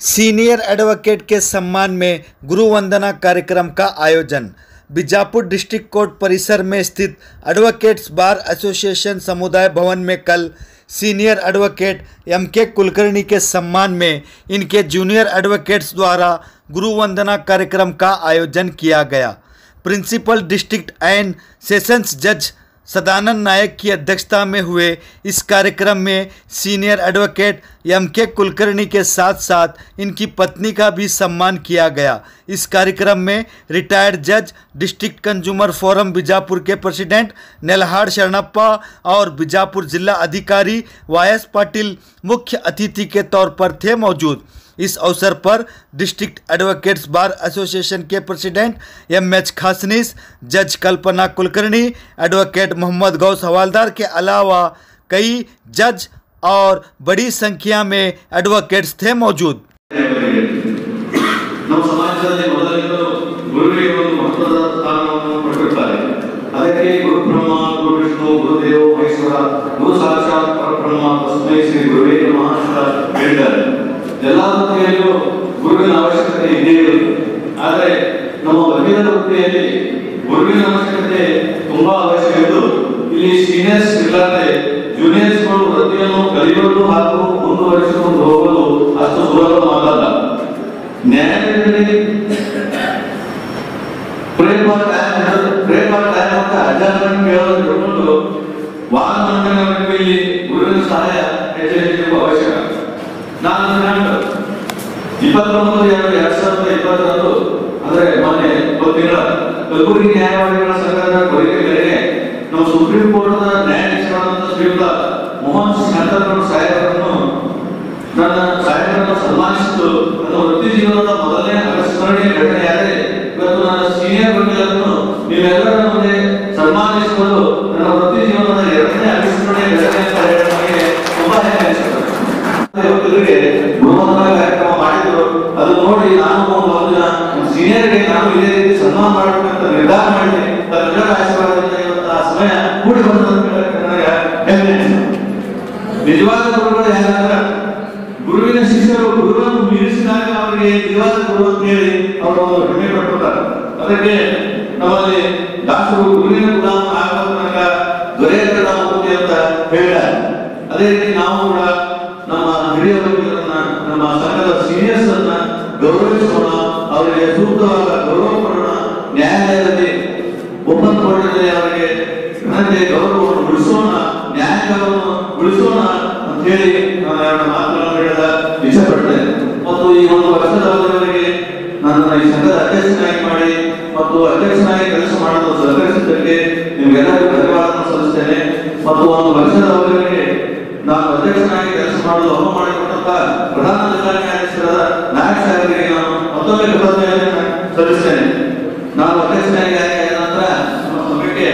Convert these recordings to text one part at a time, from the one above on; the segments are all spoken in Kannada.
सीनियर एडवोकेट के सम्मान में गुरु वंदना कार्यक्रम का आयोजन बीजापुर डिस्ट्रिक्ट कोर्ट परिसर में स्थित एडवोकेट्स बार एसोसिएशन समुदाय भवन में कल सीनियर एडवोकेट एम के कुलकर्णी के सम्मान में इनके जूनियर एडवोकेट्स द्वारा गुरु वंदना कार्यक्रम का आयोजन किया गया प्रिंसिपल डिस्ट्रिक्ट एंड सेशंस जज सदानंद नायक की अध्यक्षता में हुए इस कार्यक्रम में सीनियर एडवोकेट एम के कुलकर्णी के साथ साथ इनकी पत्नी का भी सम्मान किया गया इस कार्यक्रम में रिटायर्ड जज डिस्ट्रिक्ट कंज्यूमर फोरम बीजापुर के प्रेसिडेंट नेल्हाड़ शरणप्पा और बीजापुर जिला अधिकारी वायस पाटिल मुख्य अतिथि के तौर पर थे मौजूद इस अवसर पर डिस्ट्रिक्ट एडवोकेट्स बार एसोसिएशन के प्रेसिडेंट एम एच खासनीस जज कल्पना कुलकर्णी एडवोकेट मोहम्मद गौस हवालदार के अलावा कई जज और बड़ी संख्या में एडवोकेट्स थे मौजूद ನಮ್ಮ ಸಮಾಜದಲ್ಲಿ ಮೊದಲಿಂದಲೂ ಗುರುವಿಗೆ ಒಂದು ಮಹತ್ವದ ಸ್ಥಾನವನ್ನು ಕೊಟ್ಟಿರ್ತಾರೆ ಅದಕ್ಕೆ ಗುರು ಬ್ರಹ್ಮ ಗುರು ವಿಷ್ಣು ಗುರುದೇವ ಮಹೇಶ್ವರ ಗುರು ಸಾಕ್ಷಾತ್ ಪರಬ್ರಹ್ಮ ತಸ್ಮೈ ಶ್ರೀ ಗುರುವೇ ನಮಃ ಅಂತ ಹೇಳಿದ್ದಾರೆ ಎಲ್ಲ ವೃತ್ತಿಯಲ್ಲೂ ಗುರುವಿನ ಅವಶ್ಯಕತೆ ಇದ್ದೇ ಇರುತ್ತೆ ಆದರೆ ನಮ್ಮ ವಕೀಲ ವೃತ್ತಿಯಲ್ಲಿ ಗುರುವಿನ ಅವಶ್ಯಕತೆ ತುಂಬಾ ಅವಶ್ಯಕ ಇದ್ದು ಇಲ್ಲಿ ಸೀನಿಯರ್ಸ್ ಇಲ್ಲದೆ ಜೂನಿಯರ್ಸ್ಗಳು ವೃತ್ತಿಯನ್ನು ಕಲಿಯಲು ಹಾಗೂ ಮುಂದುವರಿಸಿಕೊಂಡು ಹೋಗಲು ಅಷ್ಟು ಸುಲಭವಾಗಲ್ಲ ನ್ಯಾಯಾಲಯದಲ್ಲಿ ಪ್ರೇಮ ಪ್ರೇಮ ಅಂತ ಅಜಾಮನ್ ಕೇಳೋದು ಹಿಡ್ಕೊಂಡು ವಾದ ಮಂಡನವರೆಗೂ ಇಲ್ಲಿ ಗುರುವಿನ ಸಹಾಯ ಹೆಚ್ಚು ಹೆಚ್ಚು ಅವಶ್ಯಕ ನಾನು ನಾನು ಇಪ್ಪತ್ತೊಂಬತ್ತು ಎರಡು ಎರಡ್ ಸಾವಿರದ ಇಪ್ಪತ್ತರಂದು ಅಂದ್ರೆ ಮೊನ್ನೆ ಒಂದು ತಿಂಗಳ ಕಲಬುರಗಿ ನ್ಯಾಯವಾದಿಗಳ ಸಂಘದ ಕೊಡುಗೆ ಮೇರೆಗೆ ನಮ್ಮ ಸುಪ್ರೀಂ ಕೋರ್ಟ್ನ ನ್ಯಾಯಾಧೀಶರಾದಂತಹ ಶ್ರೀಯುತ ಮೋಹನ್ ಶಾಂತರವರು ಸಾಹೇಬರನ್ನು ನನ್ನ ಸಾಹೇಬರನ್ನು ಸನ್ಮಾನಿಸಿದ್ದು ನನ್ನ ವೃತ್ತಿ ಜೀವನದ ಮೊದಲನೇ ಅವಿಸ್ಮರಣೀಯ ಘಟನೆಯಾದರೆ ಇವತ್ತು ನನ್ನ ಸೀನಿಯರ್ ವಕೀಲರನ್ನು ನೀವೆಲ್ಲರ ಮುಂದೆ ಸನ್ಮಾನಿಸುವುದು ನನ್ನ ವೃತ್ತಿ ಜೀವನದ ಎರಡನೇ ಅವಿಸ್ಮರಣೀಯ ಘಟನೆ ಅಂತ ಹೇಳಿ ನನಗೆ ತುಂಬಾ ಹೆಮ್ಮೆ ಅನಿಸುತ್ತದೆ ವಕೀಲರಿಗೆ ಗುಣವಂತನ ಕಾರ್ಯಕ್ರಮ ಮಾಡಿದ್ರು ಅದು ನೋಡಿ ನಾನು ಒಂದು ದಿನ ಸೀನಿಯರ್ಗೆ ನಾನು ಇದೇ ರೀತಿ ಸನ್ಮಾನ ಮಾಡಬೇಕಂತ ನಿರ್ಧಾರ ಮಾಡಿದೆ ತಮ್ಮೆಲ್ಲರ ಆಶೀರ್ವಾದದಿಂದ ಇವತ್ತು ಆ ಸಮಯ ಕೂಡಿ ಬಂತು ಅಂತ ಹೇಳಕ್ಕೆ ನನಗೆ ಹೆಮ್ಮೆ ಅನಿಸುತ್ತೆ ನಿಜವಾದ ಗುರುಗಳು ಯಾರಂದ್ರೆ ಗುರುವಿನ ಶಿಷ್ಯರು ಗುರುವನ್ನು ಮೀರಿಸಿದಾಗ ಅವರಿಗೆ ನಿಜವಾದ ಗುರು ಅಂತ ಹೇಳಿ ಅವರು ಒಂದು ಹೆಮ್ಮೆ ಪಡ್ಕೊತಾರೆ ಅದಕ್ಕೆ ನಮ್ಮಲ್ಲಿ ದಾಸರು ಗುರುವಿನ ಗುಲಾಮ ಆಗಬೇಕು ನನಗ ದೊರೆಯದ ನಾವು ಬುದ್ಧಿ ಅಂತ ಹೇಳಿದ್ದಾರೆ ಅದೇ ರೀತಿ ನಾವು ಕೂಡ ನಮ್ಮ ಹಿರಿಯ ವಕೀಲರನ್ನ ನಮ್ಮ ಸಂಘದ ಸೀನಿಯರ್ಸ್ ಅನ್ನ ಗೌರವಿಸೋಣ ಅವರಿಗೆ ಸೂಕ್ತವಾದ ಗೌರವ ಕೊಡೋಣ ನ್ಯಾಯಾಲಯದಲ್ಲಿ ಒಪ್ಪಂದ ಕೋರ್ಟಿನಲ್ಲಿ ಅವರಿಗೆ ನನಗೆ ಗೌರವವನ್ನು ಉಳಿಸೋಣ ನ್ಯಾಯಾಂಗವನ್ನು ಉಳಿಸೋಣ ಅಂತ ಹೇಳಿ ನಾನು ಎರಡು ಮಾತುಗಳನ್ನು ಹೇಳದ ಇಷ್ಟಪಡ್ತೇನೆ ಮತ್ತು ಈ ಒಂದು ವರ್ಷದ ಅವಧಿಯವರೆಗೆ ನನ್ನನ್ನು ಈ ಸಂಘದ ಅಧ್ಯಕ್ಷನಾಗಿ ಮಾಡಿ ಮತ್ತು ಅಧ್ಯಕ್ಷನಾಗಿ ಕೆಲಸ ಮಾಡಲು ಸಹಕರಿಸಿದ್ದಕ್ಕೆ ನಿಮಗೆಲ್ಲರಿಗೂ ಧನ್ಯವಾದವನ್ನು ಸಲ್ಲಿಸ್ತೇನೆ ಮತ್ತು ಒಂದು ವರ್ಷದ ಅವಧಿಯವರೆಗೆ ನಾನು ಅಧ್ಯಕ್ಷನಾಗಿ ಕೆಲಸ ಮಾಡಲು ಅನುವು ಮಾಡಿಕೊಟ್ಟಂತ ಪ್ರಧಾನ ಜಿಲ್ಲಾ ನ್ಯಾಯಾಧೀಶರಾದ ನಾಯಕ್ ಸಾಹೇಬರಿಗೆ ನಾನು ಮತ್ತೊಮ್ಮೆ ಕೃತಜ್ಞತೆಯನ್ನು ಸಲ್ಲಿಸ್ತೇನೆ ನಾನು ಅಧ್ಯಕ್ಷನಾಗಿ ಆಯ್ಕೆಯಾದ ನಂತರ ನಮ್ಮ ಸಭೆಗೆ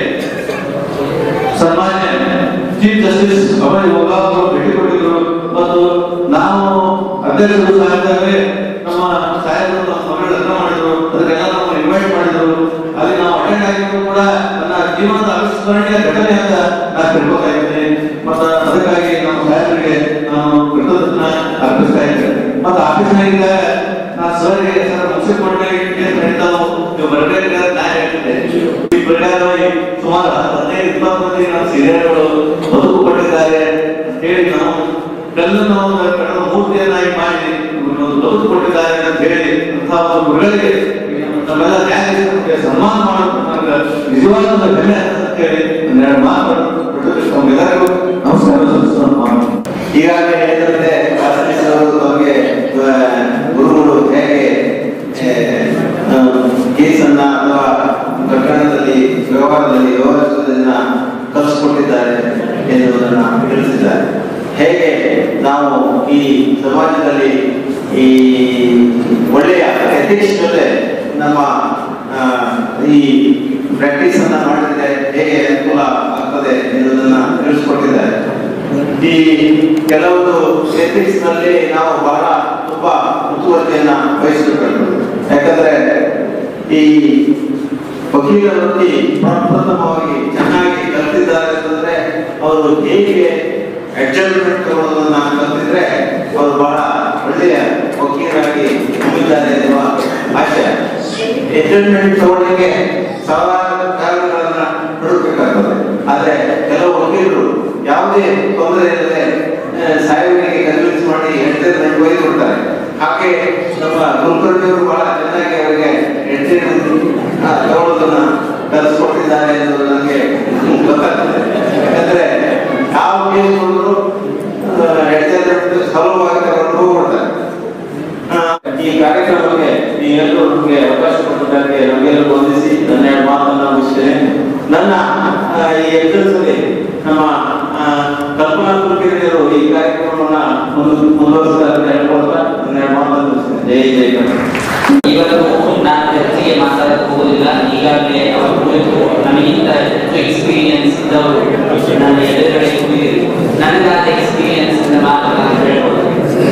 ಸನ್ಮಾನ್ಯ ಚೀಫ್ ಜಸ್ಟಿಸ್ ಅಭಯ್ ಓಗಾ ಅವರು ಭೇಟಿ ಕೊಟ್ಟಿದ್ರು ಮತ್ತು ನಾವು ಅಧ್ಯಕ್ಷರು ಸಾಹಿತ್ಯವೇ ನಮ್ಮ ಸಾಹೇಬರು ನಮ್ಮ ಮಗಳು ಲಗ್ನ ಮಾಡಿದ್ರು ಅದಕ್ಕೆಲ್ಲ ನಾವು ಇನ್ವೈಟ್ ಮಾಡಿದ್ರು ಅಲ್ಲಿ ನಾವು ಅಟೆಂಡ್ ಆಗಿದ್ರು ಕೂಡ ನನ್ನ ಜೀವನದ ಅವಿಸ್ಮರಣೀಯ ಘಟನೆ ಅಂತ ನಾನು ತಿಳ್ಕೊತಾಯಿದ್ದೀನಿ ಮತ್ತು ಅದಕ್ಕಾಗಿ ನಮ್ಮ ಸಾಹೇಬರಿಗೆ ನಾನು ಕೃತಜ್ಞ ಅರ್ಪಿಸ್ತಾ ಇದ್ದೇನೆ ಮತ್ತು ಆಫೀಸ್ನಾಗಿದ್ದಾಗ ನಾನು ಸರ್ಗೆ ಸರ್ ಮುನ್ಸಿಪ್ ಮಂಡಳಿಗೆ ನಡೀತಾವು ನೀವು ಬರಬೇಕಾದ್ರೆ ನಾ ಹೇಳ್ತಿದ್ದೆ ಈ ಪ್ರಕಾರವಾಗಿ ಸುಮಾರು ಹದಿನೈದು ಇಪ್ಪತ್ತು ಮಂದಿ ನಮ್ಮ ಸೀನಿಯರ್ಗಳು ಬದುಕು ಪಟ್ಟಿದ್ದಾರೆ ಅಂತ ಹೇಳಿ ನಾವು ಕಲ್ಲನ್ನು ಒಂದು ಕಳೆದ ಮೂರ್ತಿಯನ್ನಾಗಿ ಮಾಡಿ ಒಂದು ಬದುಕು ಕೊಟ್ಟಿದ್ದಾರೆ ಅಂತ ಹೇಳಿ ಅಂತಹ ಒಂದು ಗುರುಗಳಿಗೆ ನಮ್ಮೆಲ್ಲ ನ್ಯಾಯಾಧೀಶರಿಗೆ ಸನ್ಮಾನ ಮಾಡೋದು ನನಗೆ ನಿಜವಾದ ಒಂದು ಹೆಮ್ಮೆ ಅಂತ ಹೇಳಿ ಒಂದೆರಡು ಮಾತು ನಮ್ಗೆಲ್ಲರಿಗೂ ನಮಸ್ಕಾರ ಸಲ್ಲಿಸೋಣ ಈಗಾಗಲೇ ಹೇಳಿದಂತೆ ಶಾಸಕರು ನಮಗೆ ಗುರುಗಳು ಹೇಗೆ ಆ, ಕೇಸನ್ನ ಅಥವಾ ಪ್ರಕರಣದಲ್ಲಿ ವ್ಯವಹಾರದಲ್ಲಿ ವ್ಯವಹರಿಸುವುದನ್ನ ಕಲಿಸಿಕೊಟ್ಟಿದ್ದಾರೆ ಎನ್ನುವುದನ್ನು ತಿಳಿಸಿದ್ದಾರೆ ಹೇಗೆ ನಾವು ಈ ಸಮಾಜದಲ್ಲಿ ಈ ಒಳ್ಳೆಯ ಎಥಿಕ್ಸ್ ಜೊತೆ ನಮ್ಮ ಆ, ಈ ಪ್ರಾಕ್ಟೀಸ್ ಅನ್ನ ಮಾಡಿದ್ರೆ ಹೇಗೆ ಅನುಕೂಲ ಆಗ್ತದೆ ಎನ್ನುವುದನ್ನ ತಿಳಿಸ್ಕೊಟ್ಟಿದ್ದಾರೆ ಈ ಕೆಲವೊಂದು ಎಥಿಕ್ಸ್ ನಲ್ಲಿ ನಾವು ಬಹಳ ತುಂಬಾ ಮುತುವರ್ಜಿಯನ್ನ ವಹಿಸಬೇಕು ಯಾಕಂದ್ರೆ ಈ ವಕೀಲ ವೃತ್ತಿ ಪ್ರಪ್ರಥಮವಾಗಿ ಚೆನ್ನಾಗಿ ಕಲ್ತಿದ್ದಾರೆ ಅಂತಂದ್ರೆ ಅವರು ಹೇಗೆ ಅಡ್ಜಸ್ಟ್ಮೆಂಟ್ ತಗೊಳ್ಳೋದನ್ನ ಕಲ್ತಿದ್ರೆ ಅವರು ಬಹಳ ಒಳ್ಳೆಯ ವಕೀಲ ವಕೀಲರಾಗಿ ತುಂಬಿದ್ದಾರೆ ಎನ್ನುವ ಆಶಯ ಇಂಟರ್ನೆಟ್ ತಗೊಳ್ಳಿಕ್ಕೆ ಸಾವಿರಾರು ಕಾರಣಗಳನ್ನ ಹುಡುಕಬೇಕಾಗ್ತದೆ ಆದ್ರೆ ಕೆಲವು ವಕೀಲರು ಯಾವುದೇ ತೊಂದರೆ ಇಲ್ಲದೆ ಆ, ಸಾಹೇಬರಿಗೆ ಕನ್ವಿನ್ಸ್ ಮಾಡಿ ಎಂಟರ್ನೆಟ್ ಒಯ್ದು ಕೊಡ್ತಾರೆ ಹಾಗೆ ನಮ್ಮ ಕುಲಕರ್ಣಿಯವರು ಬಹಳ ಚೆನ್ನಾಗಿ ಅವರಿಗೆ ಎಂಟರ್ನೆಟ್ ತಗೊಳ್ಳೋದನ್ನ ಕಲಿಸ್ಕೊಟ್ಟಿದ್ದಾರೆ ಎನ್ನುವುದು ನನಗೆ ಗೊತ್ತಾಗ್ತದೆ ಯಾಕಂದ್ರೆ ಯಾವ ಕೇಸ್ ನೋಡಿದ್ರು ಎಂಟರ್ನೆಟ್ ಸುಲಭವಾಗಿ ತಗೊಂಡು ಹೋಗ್ಬಿಡ್ತಾರೆ ಆ, ಈ ಕಾರ್ಯಕ್ರಮಕ್ಕೆ ನೀವೆಲ್ಲರೂ ನಮಗೆ ಅವಕಾಶ ಕೊಟ್ಟಿದ್ದಕ್ಕೆ ನಮಗೆಲ್ಲರೂ ವಂದಿಸಿ ನನ್ನ ಎರಡು ಮಾತನ್ನ ಮುಗಿಸ್ತೇನೆ ನನ್ನ ಆ, ಈ ಎಕ್ಸಲ್ಸಲ್ಲಿ ನಮ್ಮ ಆ, ಕಲ್ಪನಾ ಕುಲಕರ್ಣಿಯವರು ಈ ಕಾರ್ಯಕ್ರಮವನ್ನ ಮುಂದು- ಮುಂದುವರಿಸ್ತಾರೆ ಅಂತ ಹೇಳ್ಕೊಳ್ತಾ ನನ್ನ ಎರಡು ಮಾತನ್ನ ಮುಗಿಸ್ತೇನೆ ಜೈ ಜೈ ಕರ್ನಾಟಕ ಇವತ್ತು ನಾನು ಹೆಚ್ಚಿಗೆ ಮಾತಾಡಕ್ಕೆ ಹೋಗುದಿಲ್ಲ ಈಗಾಗಲೇ ಅವರು ಕುರಿತು ನನಗಿಂತ ಹೆಚ್ಚು ಎಕ್ಸ್ಪೀರಿಯನ್ಸ್ ಇದ್ದವರು ನನ್ನ ಎದುರುಗಡೆ ಕೂತಿದ್ರು ನನಗಾದ ಎಕ್ಸ್ಪೀರಿಯನ್ಸ್ ಇಂದ ಮಾತ್ರ ನಾನು ಹೇಳ್ಬೋದು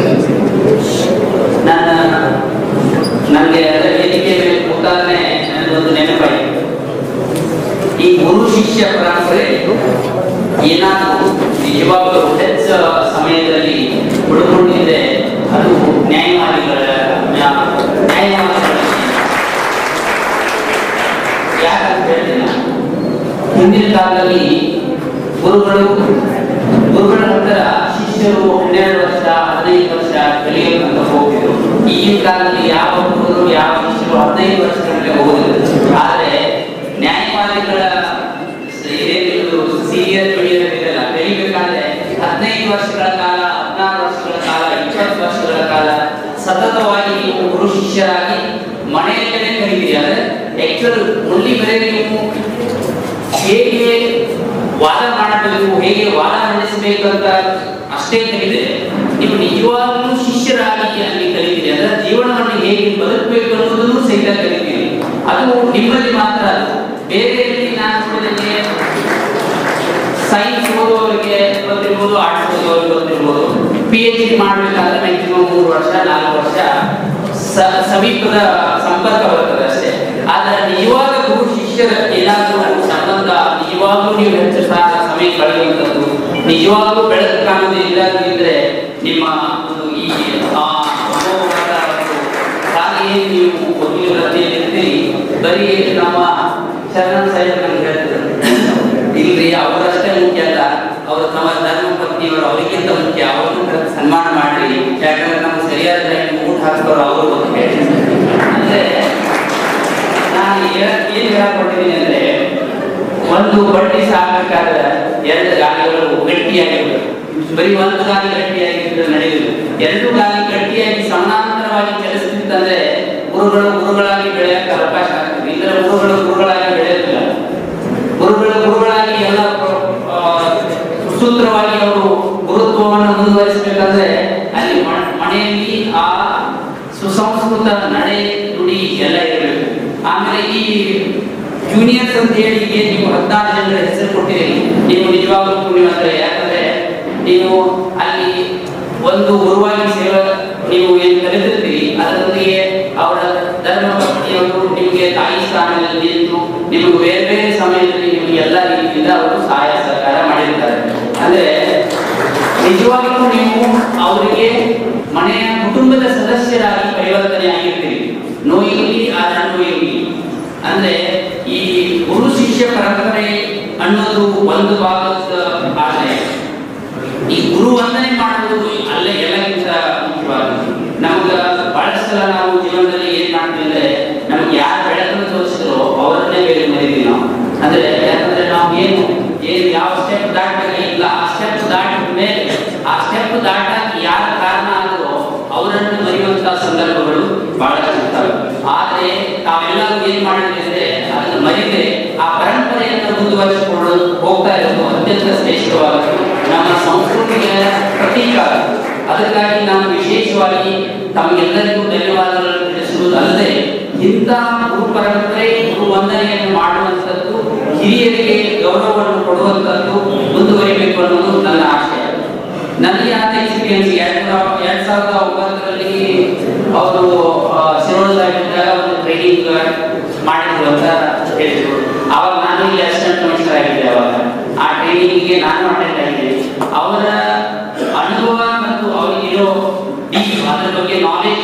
ನನ್ನ ನನಗೆ ಅದರ ವೇದಿಕೆ ಮೇಲೆ ಕೂತಾಗಲೇ ನನಗೊಂದು ನೆನಪಾಯಿತು ಈ ಗುರು ಶಿಷ್ಯ ಪರಂಪರೆ ಏನಾದರೂ ನಿಜವಾಗ್ಲೂ ಹೆಚ್ಚ ಸಮಯದಲ್ಲಿ ಉಳ್ಕೊಂಡಿದೆ ಅದು ನ್ಯಾಯವಾದಿಗಳ ನ್ಯಾಯವಾದಿಗಳ ಯಾಕಂತ ಹೇಳಿದ್ರೆ ಹಿಂದಿನ ಕಾಲದಲ್ಲಿ ಗುರುಗಳು ಗುರುಗಳ ಹತ್ತಿರ ಶಿಷ್ಯರು ಹನ್ನೆರಡು ವರ್ಷ ಹದಿನೈದು ವರ್ಷ ಕಲಿಯಬೇಕಂತ ಹೋಗ್ತಿದ್ರು ಈಗಿನ ಕಾಲದಲ್ಲಿ ಯಾವ ಗುರುಗಳು ಯಾವ ಶಿಷ್ಯರು ಹದಿನೈದು ವರ್ಷಗಳಿಗೆ ಹೋಗುದಿಲ್ಲ ಆದ್ರೆ ನ್ಯಾಯವಾದಿಗಳ ಸೀನಿಯರ್ ಜೂನಿಯರ್ ಇದೆಲ್ಲ ಕಲಿಬೇಕಾದ್ರೆ ಹದಿನೈದು ವರ್ಷಗಳ ಕಾಲ ಹದಿನಾರು ವರ್ಷಗಳ ಕಾಲ ಇಪ್ಪತ್ತು ವರ್ಷಗಳ ಕಾಲ ಸತತವಾಗಿ ನೀವು ಗುರು ಶಿಷ್ಯರಾಗಿ ಮನೆಯಲ್ಲೇ ಕಲಿತೀರಿ ಅಂದ್ರೆ ಆಕ್ಚುಲ್ ಒಳ್ಳಿ ಬರೀ ನೀವು ಹೇಗೆ ವಾದ ಮಾಡಬೇಕು ಹೇಗೆ ವಾದ ಮಂಡಿಸಬೇಕು ಅಂತ ಅಷ್ಟೇ ಕಲಿದೆ ನೀವು ನಿಜವಾಗ್ಲೂ ಶಿಷ್ಯರಾಗಿ ಅಲ್ಲಿ ಕಲಿತೀರಿ ಅಂದ್ರೆ ಜೀವನವನ್ನು ಹೇಗೆ ಬದುಕಬೇಕು ಅನ್ನೋದನ್ನು ಸಹಿತ ಕಲಿತೀರಿ ಅದು ನಿಮ್ಮಲ್ಲಿ ಮಾತ್ರ ಅಲ್ಲ ಬೇರೆ ರೀತಿ ನಾನು ನೋಡಿದಂಗೆ ಸೈನ್ಸ್ ಓದುವವರಿಗೆ ಗೊತ್ತಿರ್ಬೋದು ಆರ್ಟ್ಸ್ ಓದುವವರಿಗೆ ಗೊತ್ತಿರ್ಬೋದು ಪಿ ಎಚ್ ಡಿ ಮಾಡಬೇಕಾದ್ರೆ ಮ್ಯಾಕ್ಸಿಮಮ್ ಮೂರು ವರ್ಷ ನಾಲ್ಕು ವರ್ಷ ಸ- ಸಮೀಪದ ಸಂಪರ್ಕ ಬರ್ತದೆ ಅಷ್ಟೇ ಆದ್ರೆ ನಿಜವಾದ ಗುರು ಶಿಷ್ಯರ ಏನಾದರೂ ಸಂಬಂಧ ನಿಜವಾಗ್ಲೂ ನೀವು ಹೆಚ್ಚು ಸಹ ಸಮಯ ಕಳೆಯುವಂಥದ್ದು ನಿಜವಾಗ್ಲೂ ಬೆಳಕು ಕಾಣುವುದು ಇಲ್ಲದಿದ್ರೆ ನಿಮ್ಮ ಒಂದು ಈ ಆ ಅನುಭವವಾದ ಒಂದು ಹಾಗೆಯೇ ನೀವು ವಕೀಲ ವೃತ್ತಿಯಲ್ಲಿ ಇರ್ತೀರಿ ಬರೀ ನಮ್ಮ ಶರಣ ಸಾಹೇಬ್ ನಮ್ಗೆ ಹೇಳ್ತಿದ್ರು ಇಲ್ರಿ ಅವರಷ್ಟೇ ಮುಖ್ಯ ಅಲ್ಲ ಅವರು ತಮ್ಮ ಧರ್ಮ ಪತ್ನಿಯವರು ಅವರಿಗಿಂತ ಮುಖ್ಯ ಅವರನ್ನು ಕರೆದು ಸನ್ಮಾನ ಮಾಡ್ರಿ ಯಾಕಂದ್ರೆ ನಮ್ಗೆ ಸರಿಯಾದ ಟೈಮ್ ಊಟ ಹಾಕ್ತಾರೆ ಅವರು ಅಂತ ಹೇಳಿ ಅಂದ್ರೆ ನಾನು ಹೇಳ- ಏನ್ ಹೇಳಕೊಟ್ಟಿದ್ದೀನಿ ಅಂದ್ರೆ ಒಂದು ಬಡ್ಡಿ ಸಾಕಬೇಕಾದ್ರೆ ಎರಡು ಗಾಲಿಗಳು ಗಟ್ಟಿಯಾಗಿರ್ಬೇಕು ಬರೀ ಒಂದು ಗಾಲಿ ಗಟ್ಟಿಯಾಗಿದ್ರೆ ನಡೆಯುವುದು ಎರಡು ಗಾಲಿ ಗಟ್ಟಿಯಾಗಿ ಸಮಾನಾಂತರವಾಗಿ ಚಲಿಸ್ತಿತ್ತಂದ್ರೆ ಗುರುಗಳು ಗುರುಗಳಾಗಿ ಬೆಳೆಯಕ್ಕೆ ಅವಕಾಶ ಆಗ್ತದೆ ಇಲ್ಲರ ಗುರುಗಳು ಗುರುಗಳಾಗಿ ಬೆಳೆಯೋದಿಲ್ಲ ಗುರುಗಳು ಗುರುಗಳಾಗಿ ಎಲ್ಲ ಆ, ಸುಸೂತ್ರವಾಗಿ ಅವರು ಗುರುತ್ವವನ್ನು ಮುಂದುವರಿಸಬೇಕಂದ್ರೆ ಅಲ್ಲಿ ಮ- ಮನೆಯಲ್ಲಿ ಆ ಸುಸಂಸ್ಕೃತ ನಡೆ ನುಡಿ ಎಲ್ಲ ಇರಬೇಕು ಆಮೇಲೆ ಈ ಜೂನಿಯರ್ಸ್ ಅಂತ ಹೇಳಿ ಏನ್ ನೀವು ಹದಿನಾರು ಜನರ ಹೆಸರು ಕೊಟ್ಟಿರಿ ನೀವು ನಿಜವಾಗ್ಲೂ ಪುಣ್ಯವಂತರೆ ಯಾಕಂದ್ರೆ ನೀವು ಅಲ್ಲಿ ಒಂದು ಗುರುವಾಗಿ ಸೇವೆ ನೀವು ಏನು ಕಲಿತಿರ್ತೀರಿ ಅದರೊಂದಿಗೆ ಅವರ ಧರ್ಮ ಪತ್ನಿಯವರು ನಿಮಗೆ ತಾಯಿ ಸ್ಥಾನದಲ್ಲಿ ನಿಂತು ನಿಮಗೆ ಬೇರೆ ಬೇರೆ ಸಮಯದಲ್ಲಿ ನಿಮಗೆ ಎಲ್ಲ ರೀತಿಯಿಂದ ಅವರು ಸಹಾಯ ಸಹಕಾರ ಮಾಡಿರ್ತಾರೆ ಅಂದ್ರೆ ನಿಜವಾಗ್ಲೂ ನೀವು ಅವರಿಗೆ ಮನೆಯ ಕುಟುಂಬದ ಸದಸ್ಯರಾಗಿ ಪರಿವರ್ತನೆ ಆಗಿರ್ತೀರಿ ನೋಯಿರಲಿ ಆದ್ರೆ ನೋಯಿರಲಿ ಅಂದ್ರೆ ಈ ಗುರು ಶಿಷ್ಯ ಪರಂಪರೆ ಅನ್ನೋದು ಒಂದು ಭಾಗದ ಆಶಯ ಈ ಗುರು ವಂದನೆ ಮಾಡುವುದು ಅಲ್ಲೇ ಎಲ್ಲಕ್ಕಿಂತ ಮುಖ್ಯವಾದದ್ದು ನಮ್ಗ ಬಹಳಷ್ಟು ಸಲ ನಾವು ಜೀವನದಲ್ಲಿ ಏನ್ ಮಾಡ್ತೀವಿ ಅಂದ್ರೆ ನಮ್ಗೆ ಯಾರು ಬೆಳಕನ್ನು ತೋರಿಸಿದ್ರು ಅವರನ್ನೇ ಬೇರೆ ಮರಿತೀವಿ ನಾವು ಅಂದ್ರೆ ಯಾಕಂದ್ರೆ ನಾವು ಏನು ಏನು ಯಾವ ಸ್ಟೆಪ್ ದಾಟಬೇಕಾಗಿಲ್ಲ ಆ ಸ್ಟೆಪ್ ದಾಟಿದ ಮೇಲೆ ಆ ಸ್ಟೆಪ್ ದಾಟಕ್ಕೆ ಯಾರ ಕಾರಣ ಆದರೂ ಅವರನ್ನು ಮರೆಯುವಂತಹ ಸಂದರ್ಭಗಳು ಬಹಳ ಇರ್ತವೆ ಆದ್ರೆ ತಾವೆಲ್ಲರೂ ಏನ್ ಮಾಡಿದ್ವಿ ಅಂದ್ರೆ ಅದನ್ನು ಮರಿದೆ ಆ ಪರಂಪರೆಯನ್ನು ಮುಂದುವರಿಸಿಕೊಂಡು ಹೋಗ್ತಾ ಇರೋದು ಅತ್ಯಂತ ಶ್ರೇಷ್ಠವಾದ ನಮ್ಮ ಸಂಸ್ಕೃತಿಯ ಪ್ರತೀಕ ಅದು. ಅದಕ್ಕಾಗಿ ನಾನು ವಿಶೇಷವಾಗಿ ತಮಗೆಲ್ಲರಿಗೂ ಧನ್ಯವಾದಗಳನ್ನು ತಿಳಿಸುವುದಲ್ಲದೆ ಇಂಥ ಗುರು ಪರಂಪರೆ ಗುರು ವಂದನೆಯನ್ನು ಮಾಡುವಂಥದ್ದು ಹಿರಿಯರಿಗೆ ಗೌರವವನ್ನು ಕೊಡುವಂಥದ್ದು ಮುಂದುವರಿಬೇಕು ಅನ್ನೋದು ನನ್ನ ಆಶಯ ನನಗೆ ಆದ ಎಕ್ಸ್ಪೀರಿಯನ್ಸ್ ಎರಡ್ ಸಾವಿರ- ಎರಡ್ ಸಾವಿರದ ಒಂಬತ್ತರಲ್ಲಿ ಅವರು ಶಿರೋಳ ಸಾಹಿತ್ಯದಾಗ ಒಂದು ಟ್ರೈನಿಂಗ್ ಮಾಡಿದ್ರು ಅಂತ ಹೇಳಿದ್ರು ಅವಾಗ ನಾನು ಇಲ್ಲಿ ಅಸಿಸ್ಟೆಂಟ್ ಕಮಿಷನರ್ ಆಗಿದ್ದೆ ಅವಾಗ ಆ ಟ್ರೈನಿಂಗ್ಗೆ ನಾನು ಅಟೆಂಡ್ ಆಗಿದ್ದೆ ಅವರ ಅನುಭವ ಮತ್ತು ಅವರಿಗಿರೋ ಡೀಪ್ ಅದ್ರ ಬಗ್ಗೆ ನಾಲೆಜ್ ಏನಿದೆ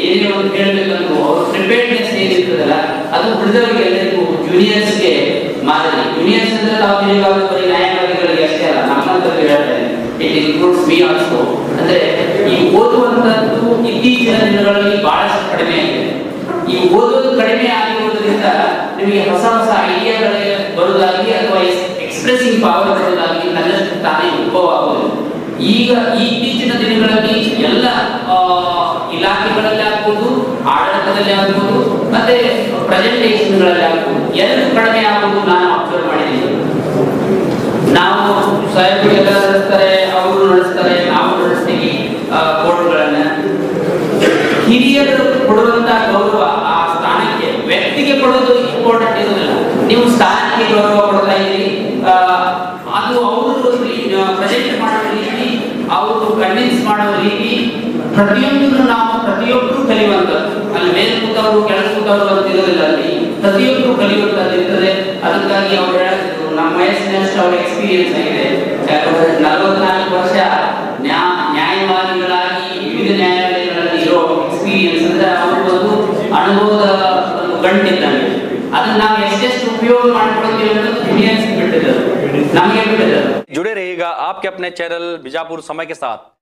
ಏನೇ ಒಂದು ಕೇಳಬೇಕಂದ್ರೂ ಅವ್ರ ಪ್ರಿಪೇರ್ಡ್ನೆಸ್ ಏನಿರ್ತದಲ್ಲ ಅದು ಉಳಿದವರಿಗೆ ಎಲ್ಲರಿಗೂ ಜೂನಿಯರ್ಸ್ಗೆ ಮಾದರಿ ಜೂನಿಯರ್ಸ್ ಅಂದ್ರೆ ನಾವು ತಿಳಿಯುವಾಗ ಬರೀ ನ್ಯಾಯವಾದಿಗಳಿಗೆ ಅಷ್ಟೇ ಅಲ್ಲ ನಮ್ಮಂತವ್ರಿಗೆ ಹೇಳ್ತೇನೆ ಇಟ್ ಇನ್ಕ್ಲೂಡ್ಸ್ ಮೀ ಆಲ್ಸೋ ಅಂದ್ರೆ ಈ ಓದುವಂತದ್ದು ಇತ್ತೀಚಿನ ದಿನಗಳಲ್ಲಿ ಬಹಳಷ್ಟು ಕಡಿಮೆ ಆಗಿದೆ ಈ ಓದೋದು ಕಡಿಮೆ ಆಗಿರುವುದರಿಂದ ನಿಮಗೆ ಹೊಸ ಹೊಸ ಐಡಿಯಾಗಳೇ ಬರುವುದಾಗಿ ಅಥವಾ ಎಕ್ಸ್ಪ್ರೆಸಿಂಗ್ ಪವರ್ ಬರುವುದಾಗಿ ನನ್ನಷ್ಟು ತಾನೇ ಉದ್ಭವ ಆಗುವುದು ಈಗ ಈ ಇತ್ತೀಚಿನ ದಿನಗಳಲ್ಲಿ ಎಲ್ಲ ಆ, ಇಲಾಖೆಗಳಲ್ಲಿ ಆಗ್ಬೋದು ಆಡಳಿತದಲ್ಲಿ ಆಗ್ಬೋದು ಮತ್ತೆ ಪ್ರೆಸೆಂಟೇಷನ್ಗಳಲ್ಲಿ ಆಗ್ಬೋದು ಎರಡು ಕಡಿಮೆ ಆಗುವುದು ನಾನು ಅಬ್ಸರ್ವ್ ಮಾಡಿದ್ದೀನಿ ನಾವು ಸಾಹೇಬರು ಎಲ್ಲ ನಡೆಸ್ತಾರೆ ಅವರು ನಡೆಸ್ತಾರೆ ನಾವು ನಡೆಸ್ತೀವಿ ಕೋರ್ಟ್ಗಳನ್ನ ಹಿರಿಯರು ಕೊಡುವಂತ ಗೌರವ ಆ ಸ್ಥಾನಕ್ಕೆ ವ್ಯಕ್ತಿಗೆ ಕೊಡೋದು ಇಂಪಾರ್ಟೆಂಟ್ ಇರೋದಿಲ್ಲ ನೀವು ಸ್ಥಾನಕ್ಕೆ ಗೌರವ ಕೊಡ್ತಾ ಇದ್ದೀರಿ ಆ, ಅದು ಅವರು ಪ್ರೆಸೆಂಟ್ ಮಾಡೋ ರೀತಿ ಅವರು ಕನ್ವಿನ್ಸ್ ಮಾಡೋ ರೀತಿ ಪ್ರತಿಯೊಂದನ್ನು ನಾವು ಪ್ರತಿಯೊಬ್ಬರು ಕಲಿಯುವಂಥದ್ದು ಅಲ್ಲಿ ಮೇಲೆ ಕೂತವರು ಕೆಳಗೆ ಕೂತವರು ಅಂತ ಇರೋದಿಲ್ಲ ಅಲ್ಲಿ ಪ್ರತಿಯೊಬ್ಬರು ಕಲಿಯುವಂಥದ್ದು ಇರ್ತದೆ ಅದಕ್ಕಾಗಿ ಅವ್ರು ಹೇಳ್ತಿದ್ರು ನಮ್ಮ ವಯಸ್ಸಿನಷ್ಟು ಅವ್ರ ಎಕ್ಸ್ಪೀರಿಯನ್ಸ್ ಆಗಿದೆ ಯಾಕಂದ್ರೆ ನಲವತ್ನಾಲ್ಕು ವರ್ಷ ನ್ಯಾ- ನ್ಯಾಯವಾದಿಗಳಾಗಿ ವಿವಿಧ ನ್ಯಾಯಾಲಯಗಳಲ್ಲಿ ಇರೋ ಎಕ್ಸ್ಪೀರಿಯನ್ಸ್ ಅಂದ್ರೆ ಅವ್ರಿಗೊಂದು ಅನುಭವದ ಒಂದು ಗಂಟಿದ್ದಂಗೆ ಅದನ್ನ ನಾವು ಎಷ್ಟೆಷ್ಟು ಉಪಯೋಗ ಮಾಡ್ಕೊಳ್ತೀವಿ ಅನ್ನೋದು ಜೂನಿಯರ್ಸ್ ಬಿಟ್ಟಿದ್ದಾರೆ ನಮಗೆ ಬಿಟ್ಟಿದ್ದಾರೆ जुड़े रहिएगा आपके अपने चैनल बीजापुर समय के साथ